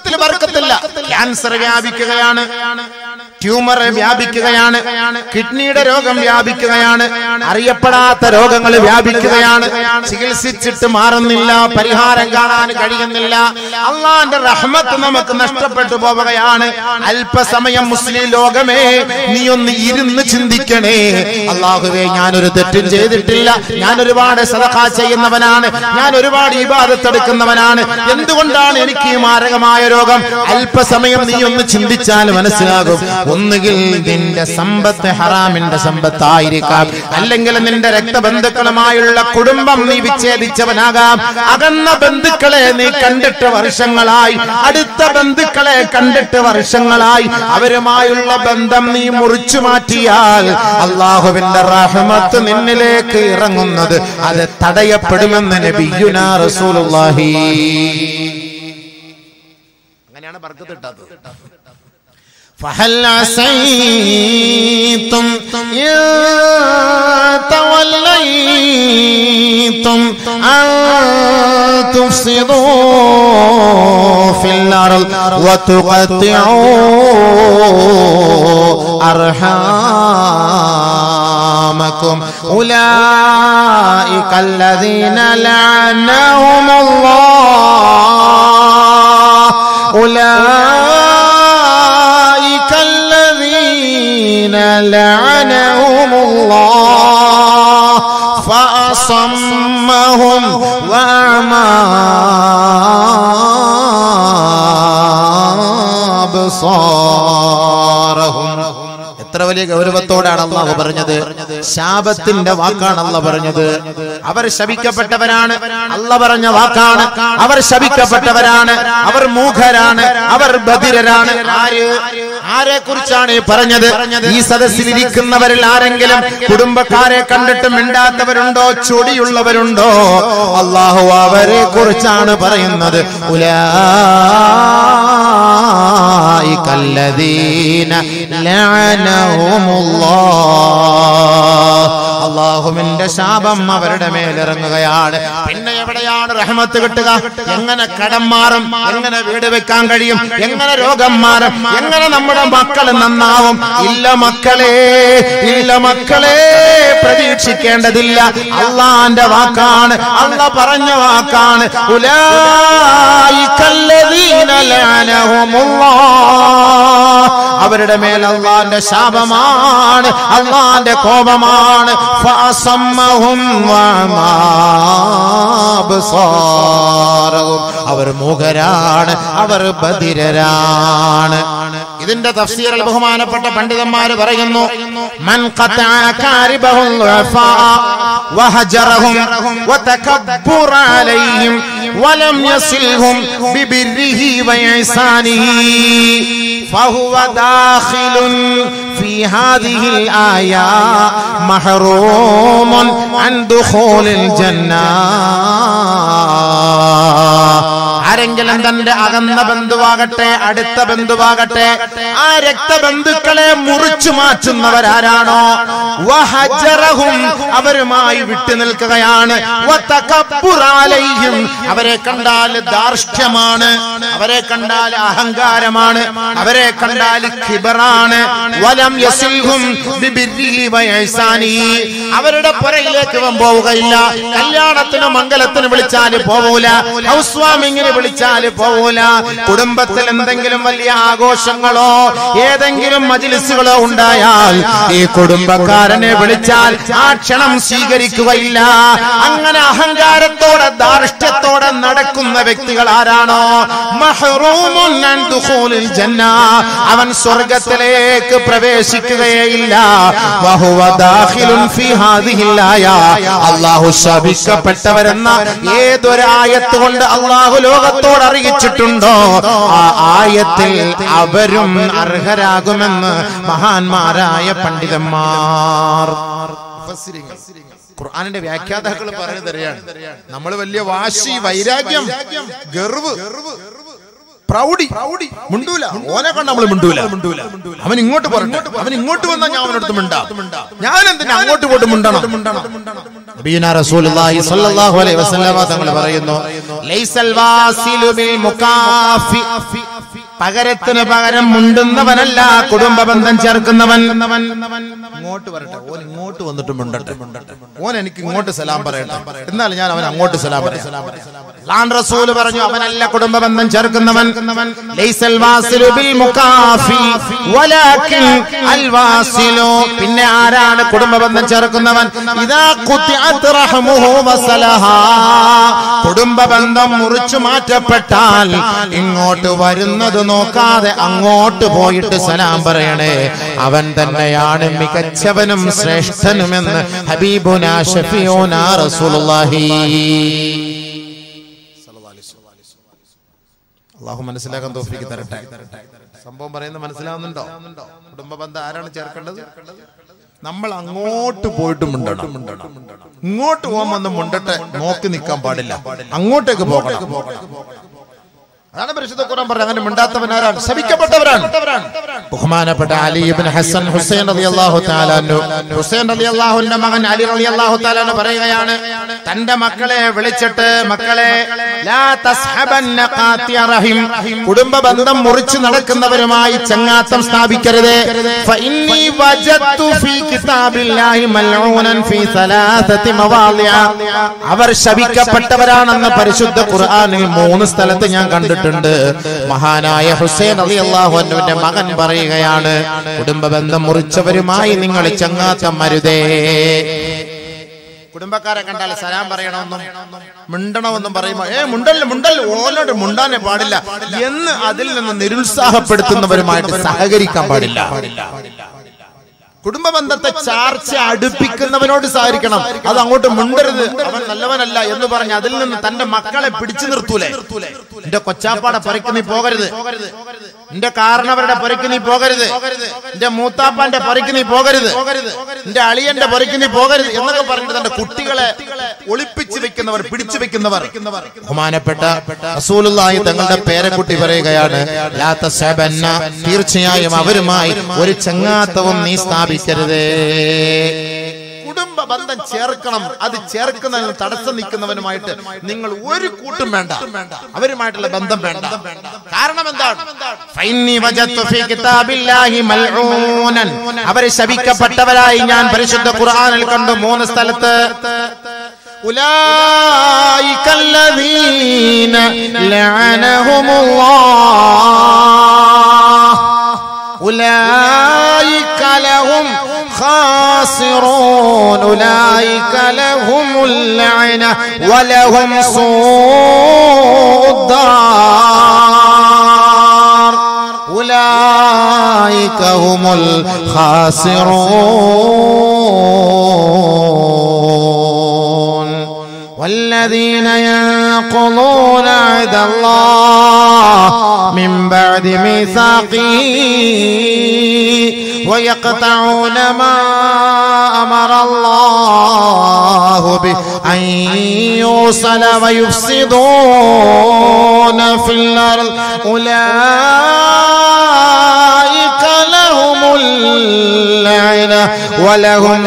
ദുഃഖത്തിൽ ബർക്കത്തില്ല cancer വ്യാപിക്കുകയാണ് tumour വ്യാപിക്കുകയാണ് കിഡ്നിയുടെ രോഗം വ്യാപിക്കുകയാണ് അറിയപ്പെടാത്ത രോഗങ്ങൾ വ്യാപിക്കുകയാണ് ചികിത്സിച്ചിട്ട് മാറുന്നില്ല പരിഹാരം കാണാൻ കഴിയുന്നില്ല അള്ളാന്റെ റഹ്മത്ത് നമുക്ക് നഷ്ടപ്പെട്ടു പോവുകയാണ് അല്പസമയം മുസ്ലിം ലോകമേ നീ ഒന്ന് ഇരുന്ന് ചിന്തിക്കണേ അള്ളാഹുവേ ഞാനൊരു തെറ്റും ചെയ്തിട്ടില്ല ഞാൻ ഒരുപാട് സദഖ ചെയ്യുന്നവനാണ് ഞാൻ ഒരുപാട് ഇബാദത്തെടുക്കുന്നവനാണ് എന്തുകൊണ്ടാണ് എനിക്ക് ഈ മാരകമായ രോഗം അല്പസമയം നീ ഒന്ന് ചിന്തിച്ചാൽ മനസ്സിലാകും ഒന്നുകിൽ നിന്റെ സമ്പത്ത് ഹറാമിന്റെ സമ്പത്തായിരിക്കാം അല്ലെങ്കിൽ നിന്റെ രക്തബന്ധുക്കളുമായുള്ള കുടുംബം നീ വിച്ഛേദിച്ചവനാകാം അകന്ന ബന്ധുക്കളെ നീ കണ്ടിട്ട് വർഷങ്ങളായി അടുത്ത ബന്ധുക്കളെ കണ്ടിട്ട് വർഷങ്ങളായി അവരുമായുള്ള ബന്ധം നീ മുറിച്ചു മാറ്റിയാൽ അള്ളാഹുവിന്റെ റഹ്മത്ത് നിന്നിലേക്ക് ഇറങ്ങുന്നത് അത് തടയപ്പെടുമെന്ന് നബിയുനാ റസൂലുള്ളാഹി അങ്ങനെയാണ് ബർക്കത്ത് കിട്ടാത്തത് فهل عسيتم إن توليتم أن تفسدوا في الأرض وتقطعوا أرحامكم أولئك الذين لعنهم الله أولئك الذين لعنهم الله فأصمهم وأعمى أبصارهم എത്ര വലിയ ഗൗരവത്തോടാണ് അള്ളാഹു പറഞ്ഞത് ശാപത്തിന്റെ വാക്കാണ് അല്ല പറഞ്ഞത് അവർ ശപിക്കപ്പെട്ടവരാണ് അല്ല പറഞ്ഞ വാക്കാണ് അവർ ശപിക്കപ്പെട്ടവരാണ് അവർ മൂഖരാണ് അവർ ബധിരരാണ് ആര് ആരെ കുറിച്ചാണ് ഈ പറഞ്ഞത് ഈ സദസ്സിൽ ഇരിക്കുന്നവരിൽ ആരെങ്കിലും കുടുംബക്കാരെ കണ്ടിട്ട് മിണ്ടാത്തവരുണ്ടോ ചൊടിയുള്ളവരുണ്ടോ അള്ളാഹു അവരെ കുറിച്ചാണ് പറയുന്നത് ഉലായിക الذين لعنهم الله അള്ളാഹുവിന്റെ ശാപം അവരുടെ മേലിറങ്ങുകയാണ് പിന്നെ എവിടെയാണ് റഹ്മത്ത് കിട്ടുക എങ്ങനെ കടം മാറും എങ്ങനെ വീട് വെക്കാൻ കഴിയും എങ്ങനെ രോഗം മാറും എങ്ങനെ നമ്മുടെ മക്കൾ നന്നാവും ഇല്ല മക്കളെ ഇല്ല മക്കളെ പ്രതീക്ഷിക്കേണ്ടതില്ല അള്ളാന്റെ വാക്കാണ് അള്ള പറഞ്ഞ വാക്കാണ് ഉലായിക്കല്ലദീന ലഅനഹുമുല്ലാഹ്. അവരുടെ മേൽ അള്ളാന്റെ ശാപമാണ് അള്ളാന്റെ കോപമാണ് ഫഅസമ്മഹും വഅമാ അബ്സാറഹും. അവർ മൂകരാണ് അവർ ബധിരരാണ് ഇതിന്റെ തഫ്സീറിൽ ബഹുമാനപ്പെട്ട പണ്ഡിതന്മാർ പറയുന്നു മൻ ഖതഅ കാരിബഹുൽ വഫാ وهجرهم وتكبر عليهم ولم يصلهم ببره وإحسانه فهو داخل في هذه الآية محروم عن دخول الجنة ആരെങ്കിലും തന്റെ അകന്ന ബന്ധുവാകട്ടെ അടുത്ത ബന്ധുവാകട്ടെ ആ രക്തബന്ധുക്കളെ മുറിച്ചു മാറ്റുന്നവരാരാണോ വഹജറഹും അവരുമായി വിട്ടു നിൽക്കുകയാണ് വതകബ്ബുറാലൈഹിം അവരെ കണ്ടാൽ ധാർഷ്ട്യമാണ് അവരെ കണ്ടാൽ അഹങ്കാരമാണ് അവരെ കണ്ടാൽ ഖിബറാണ് വലം യസിൽഹും ബിബിർരിഹി വഇഹ്സാനിഹി അവരുടെ പുറയിലേക്ക് ഇവൻ പോവുകയില്ല കല്യാണത്തിന് മംഗലത്തിന് വിളിച്ചാൽ പോവൂല ഹൗസ് വാമിങ്ങിന് വിളിച്ചാൽ പോവൂല കുടുംബത്തിൽ എന്തെങ്കിലും വലിയ ആഘോഷങ്ങളോ ഏതെങ്കിലും മജിലിസുകളോ ഉണ്ടായാൽ ഈ കുടുംബക്കാരനെ വിളിച്ചാൽ ആ ക്ഷണം സ്വീകരിക്കുകയില്ല അങ്ങനെ അഹങ്കാരത്തോടെ ധാർഷ്ട്യത്തോടെ നടക്കുന്ന വ്യക്തികൾ ആരാണോ മഹ്റൂമുൻ അൻ ദുഖൂലിൽ ജന്ന അവൻ സ്വർഗത്തിലേക്ക് പ്രവേശിക്കുകയില്ല വഹുവ ദാഖിലുൻ ഫീ ഹാദിഹിൽ ആയ അല്ലാഹു ശപിക്കപ്പെട്ടവരെന്ന ഏതൊരായത്ത് കൊണ്ട് അള്ളാഹു ലോകത്തോട് അറിയിച്ചിട്ടുണ്ടോ ആ ആയത്തിൽ അവരും അർഹരാകുമെന്ന് മഹാന്മാരായ പണ്ഡിതന്മാർ ഖുർആാനിന്റെ വ്യാഖ്യാതാക്കൾ പറഞ്ഞു തരികയാണ് നമ്മൾ വലിയ വാശി വൈരാഗ്യം ഗർവ് പ്രൗഢി മുണ്ടൂല ഓനെ കണ്ട് നമ്മൾ മിണ്ടൂല അവൻ ഇങ്ങോട്ട് പറഞ്ഞു അവൻ ഇങ്ങോട്ട് വന്നാൽ ഞാൻ അവനടുത്ത് മിണ്ടാം ഞാൻ എന്തിനാ അങ്ങോട്ട് പോയിട്ട് മിണ്ടണം നബീന റസൂലുള്ളാഹി സ്വല്ലല്ലാഹു അലൈഹി വസല്ലമ തങ്ങൾ പറയുന്നു ലൈസൽ വാസിലു ബിൽ മുകാഫി പകരത്തിന് പകരം മുണ്ടുന്നവനല്ല കുടുംബ ബന്ധം ചേർക്കുന്നവൻ ഇങ്ങോട്ട് വരട്ടെ ഓൻ ഇങ്ങോട്ട് വന്നിട്ട് മുണ്ടട്ടെ ഓൻ എനിക്ക് ഇങ്ങോട്ട് സലാം പറയട്ടെ എന്നാൽ ഞാൻ അവൻ അങ്ങോട്ട് സലാം പറയാം ലാൻ റസൂൽ പറഞ്ഞു അവനല്ല കുടുംബ ബന്ധം ചേർക്കുന്നവൻ ലൈസൽ വാസിലു ബിൽ മുകാഫി വലാകിൻ അൽ വാസിലു പിന്നെ ആരാണ് കുടുംബ ബന്ധം ചേർക്കുന്നവൻ ഇദാ ഖുതിഅത് റഹ്മുഹു വസലഹാ കുടുംബ ബന്ധം മുറിച്ചു മാറ്റപ്പെട്ടാൽ ഇങ്ങോട്ട് വരുന്നത് നോക്കാതെ അങ്ങോട്ട് പോയിട്ട് സലാം പറയണേ അവൻ തന്നെയാണ് മികച്ചവനും ശ്രേഷ്ഠനുമെന്ന് ഹബീബുന ഷഫിയോന റസൂലുള്ളാഹി അള്ളാഹു മനസ്സിലാക്കാൻ തോഫിക്ക് തരട്ടെ സംഭവം പറയുന്നത് മനസ്സിലാവുന്നുണ്ടോ കുടുംബ ബന്ധം ആരാണ് ചേർക്കേണ്ടത് നമ്മൾ അങ്ങോട്ട് പോയിട്ട് മുണ്ടണം ഇങ്ങോട്ട് പോകാൻ വന്ന് മുണ്ടട്ടെ നോക്കി നിൽക്കാൻ പാടില്ല അങ്ങോട്ടേക്ക് പോകണം അതാണ് പരിശുദ്ധ ഖുർആൻ പറഞ്ഞത് അങ്ങനെ മിണ്ടാത്തവൻ ആരാണ് ശപിക്കപ്പെട്ടവരാണ് ബഹുമാനപ്പെട്ട അലി ഇബ്നു ഹസൻ ഹുസൈൻ റളിയല്ലാഹു തആല അൻഹു ഹുസൈൻ റളിയല്ലാഹുവിന്റെ മകൻ അലി റളിയല്ലാഹു തആല അൻഹു പറയുകയാണ് തന്റെ മക്കളെ വിളിച്ചിട്ട് മക്കളെ ലാ തസ്ഹബന്ന ഖാത്തിയ റഹിം കുടുംബ ബന്ധം മുറിച്ചു നടക്കുന്നവരുമായി ചങ്ങാത്തം സ്ഥാപിക്കരുത് ഫഇന്നി വജദ്തു ഫീ കിതാബില്ലാഹി മൽഊനൻ ഫീ സലാസതി മവാളിഅ അവർ ശപിക്കപ്പെട്ടവരാണെന്ന് പരിശുദ്ധ ഖുർആനിൽ മൂന്ന് സ്ഥലത്ത് ഞാൻ കണ്ടിട്ടുണ്ട് മഹാനായ ഹുസൈൻ റളിയല്ലാഹു അൻഹുവിന്റെ മകൻ പറയുകയാണ് കുടുംബ ബന്ധം മുറിച്ചവരുമായി നിങ്ങൾ ചങ്ങാത്തം മരുതേ കുടുംബക്കാരെ കണ്ടാൽ സലാം പറയണമെന്നും മിണ്ടണമെന്നും പറയുമ്പോ ഏ മുണ്ടല്ല മുണ്ടല്ല ഓലോട് മുണ്ടാനേ പാടില്ല എന്ന് അതിൽ നിന്ന് നിരുത്സാഹപ്പെടുത്തുന്നവരുമായിട്ട് സഹകരിക്കാൻ പാടില്ല കുടുംബ ബന്ധത്തെ ചാർച്ച അടുപ്പിക്കുന്നവനോട് സഹകരിക്കണം അത് അങ്ങോട്ട് മുണ്ടരുത് അവൻ നല്ലവനല്ല എന്ന് പറഞ്ഞ് അതിൽ നിന്ന് തന്റെ മക്കളെ പിടിച്ചു നിർത്തൂലേ എന്റെ കൊച്ചാപ്പാടെ പുരയ്ക്ക് നീ പോകരുത് എന്റെ കാരണവരുടെ പുരയ്ക്ക് നീ പോകരുത് എന്റെ മൂത്താപ്പാന്റെ പുരയ്ക്ക് നീ പോകരുത് എന്റെ അളിയന്റെ പുരയ്ക്ക് നീ പോകരുത് എന്നൊക്കെ പറഞ്ഞിട്ട് തന്റെ കുട്ടികളെ ഒളിപ്പിച്ചു വെക്കുന്നവർ പിടിച്ചു വെക്കുന്നവർ ബഹുമാനപ്പെട്ട റസൂലുള്ളാഹി തങ്ങളുടെ പേരക്കുട്ടി പറയുകയാണ് ലാ തസബന്ന തീർച്ചയായും അവരുമായി ഒരു ചങ്ങാത്തവും നീ സ്ഥാപിക്കരുതേ കുടുംബ ബന്ധം ചേർക്കണം അത് ചേർക്കുന്നതിന് തടസ്സം നിൽക്കുന്നവനുമായിട്ട് നിങ്ങൾ ഒരു കൂട്ടും വേണ്ട അവരുമായിട്ടുള്ള ബന്ധം വേണ്ട കാരണം എന്താണ് ഫൈന്നി വജത്തു ഫീ കിതാബില്ലാഹി മൽഊനൻ അവരെ ശപിക്കപ്പെട്ടവരായി ഞാൻ പരിശുദ്ധ ഖുർആനിൽ കണ്ടു മൂന്ന് സ്ഥലത്ത് أولئك الذين لعنهم الله أولئك لهم خاسرون أولئك لهم اللعنة ولهم سوء الدار أولئك هم الخاسرون والذين ينقضون عهد الله من بعد ميثاقه ويقطعون ما أمر الله به أن يوصل ويفسدون في الأرض أولئك لهم اللعنة ولهم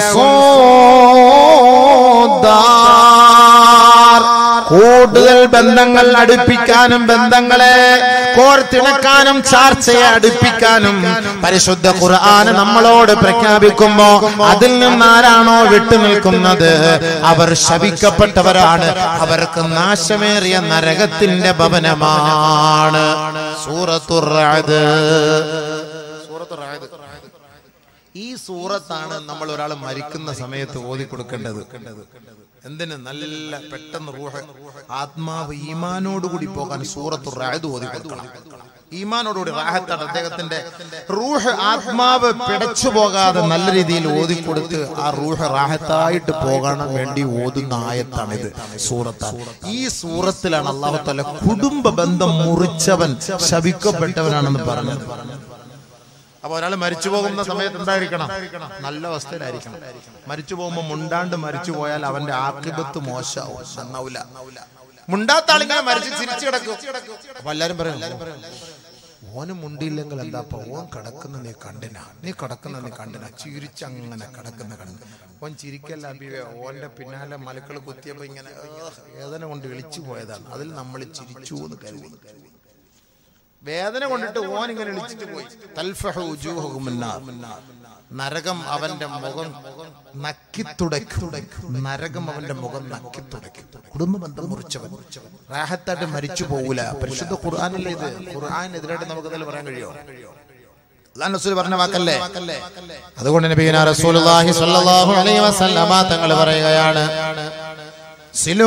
سوء الدار കൂടുതൽ ബന്ധങ്ങൾ അടുപ്പിക്കാനും ബന്ധങ്ങളെ കോർത്തിണക്കാനും ചാർച്ചയെ അടുപ്പിക്കാനും പരിശുദ്ധ ഖുർആന് നമ്മളോട് പ്രഖ്യാപിക്കുമ്പോ അതിൽ നിന്നാരാണോ വിട്ടുനിൽക്കുന്നത് അവർ ശപിക്കപ്പെട്ടവരാണ് അവർക്ക് നാശമേറിയ നരകത്തിന്റെ ഭവനമാണ് സൂറത്തുർ റഅദ് സൂറത്തുർ റഅദ് ഈ സൂറത്താണ് നമ്മൾ ഒരാൾ മരിക്കുന്ന സമയത്ത് ഓതി കൊടുക്കേണ്ടത് എന്തിന് നല്ല പെട്ടെന്ന് റൂഹ് ആത്മാവ് ഈമാനോടുകൂടി പോകാൻ സൂറത്ത് റായത് ഓതി കൊടുക്കണം ഈമാനോടുകൂടി റാഹത്താണ് അദ്ദേഹത്തിന്റെ റൂഹ് ആത്മാവ് പിടച്ചു പോകാതെ നല്ല രീതിയിൽ ഓതിക്കൊടുത്ത് ആ റൂഹ് റാഹത്തായിട്ട് പോകാൻ വേണ്ടി ഓതുന്ന ആയത്താണിത് സൂറത്ത് ഈ സൂറത്തിലാണ് അള്ളാഹു തല കുടുംബ ബന്ധം മുറിച്ചവൻ ശപിക്കപ്പെട്ടവനാണെന്ന് പറഞ്ഞത് അപ്പൊ ഒരാൾ മരിച്ചു പോകുന്ന സമയത്ത് എന്തായിരിക്കണം നല്ല അവസ്ഥയിലായിരിക്കണം മരിച്ചു പോകുമ്പോൾ മുണ്ടാണ്ട് മരിച്ചു പോയാൽ അവന്റെ ആക്കിബത്ത് മോശമാവും നന്നാവില്ല മുണ്ടാത്ത ആളിങ്ങനെ മരിച്ച് ചിരിച്ചു കിടക്കും അപ്പൊ എല്ലാരും പറയും ഓന് മുണ്ടിയില്ലെങ്കിൽ എന്താപ്പ ഓൻ കിടക്കുന്ന നീ കണ്ടിന നീ കിടക്കുന്ന നീ കണ്ടിന ചിരിച്ചങ്ങനെ കിടക്കുന്ന കണ്ടു ഓൻ ചിരിക്കല്ല അബിവേ ഓന്റെ പിന്നാലെ മലക്കൾ കുത്തിയപ്പോ ഇങ്ങനെ "ആ, വേദന കൊണ്ട് വിളിച്ചു പോയതാണ് അതിൽ നമ്മൾ ചിരിച്ചു എന്ന് കരുതി വേദന കൊണ്ടിട്ട് ഓൻ ഇങ്ങനെ വിളിച്ചിട്ട് പോയി തൽഫഹു ഉജൂഹുഹും മിന്നാർ. നരകം അവന്റെ മുഖം നക്കിത്തുടയ്ക്കും നരകം അവന്റെ മുഖം നക്കിത്തുടയ്ക്കും കുടുംബ ബന്ധം മുറിച്ചവൻ റാഹത്തായിട്ട് മരിച്ചു പോകൂല പരിശുദ്ധ ഖുർആാനല്ലേ ഇത് ഖുർആാനെതിരായിട്ട് നമുക്ക് ഇതിൽ പറയാൻ കഴിയോ അള്ളാഹ് റസൂൽ പറഞ്ഞ വാക്കല്ലേ അതുകൊണ്ട് നബിയുനാ റസൂലുള്ളാഹി സ്വല്ലല്ലാഹു അലൈഹി വസല്ലമ തങ്ങൾ പറയുകയാണ് സിലൂ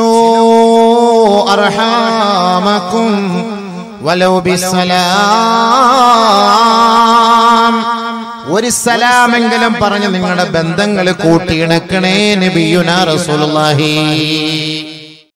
അർഹാമക്കും വലൗ ബിസ്സലാം ഒരു സലാമെങ്കിലും പറഞ്ഞ് നിങ്ങളുടെ ബന്ധങ്ങൾ കൂട്ടിയിണക്കണേ നബിയുനാ റസൂലുള്ളാഹി